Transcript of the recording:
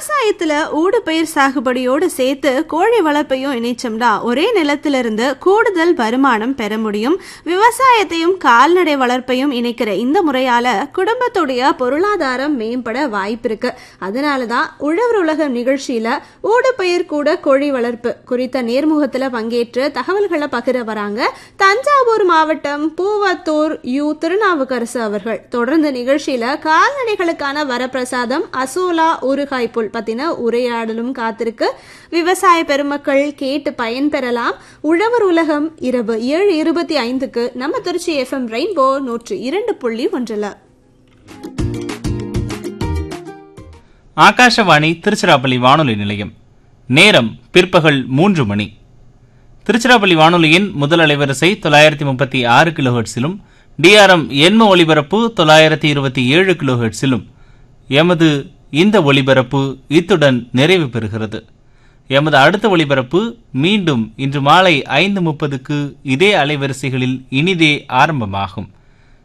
விவசாயத்துல ஊடுபயிர் சாகுபடியோடு சேர்த்து கோழி வளர்ப்பையும் இணைச்சோம்னா ஒரே நிலத்திலிருந்து கூடுதல் வருமானம் பெற முடியும் விவசாயத்தையும் கால்நடை வளர்ப்பையும் இணைக்கிற இந்த முறையால குடும்பத்துடைய பொருளாதாரம் மேம்பட வாய்ப்பு இருக்கு அதனாலதான் உழவர் உலகம் நிகழ்ச்சியில ஊடுபயிர் கூட கோழி வளர்ப்பு குறித்த நேர்முகத்துல பங்கேற்று தகவல்களை பகிர வராங்க தஞ்சாவூர் மாவட்டம் பூவத்தூர் யு திருநாவுக்கரசு அவர்கள் தொடர்ந்து நிகழ்ச்சியில கால்நடைகளுக்கான வரப்பிரசாதம் அசோலா ஊறுகாய் புல் பத்தின உரையாடலும் காத்திருக்கு விவசாய பெருமக்கள் கேட்டு பயன்பெறலாம் உழவர் உலகம் இரவு ஏழு இருபத்தி ஐந்துக்கு நம்ம திருச்சி எஃப்எம் ரெயின்போ நூற்று இரண்டு புள்ளி ஒன்றுல ஆகாஷவாணி திருச்சிராப்பள்ளி வானொலி நிலையம் நேரம் பிற்பகல் மூன்று மணி திருச்சிராப்பள்ளி வானொலியின் முதல் அலைவரிசை தொள்ளாயிரத்தி முப்பத்தி ஆறு கிலோஹெட்ஸிலும் டிஆர்எம் எண்ம ஒலிபரப்பு தொள்ளாயிரத்தி இருபத்தி ஏழு கிலோஹெட்ஸிலும் எமது இந்த ஒலிபரப்பு இத்துடன் நிறைவு பெறுகிறது எமது அடுத்த ஒலிபரப்பு மீண்டும் இன்று மாலை ஐந்து முப்பதுக்கு இதே அலைவரிசைகளில் இனிதே ஆரம்பமாகும்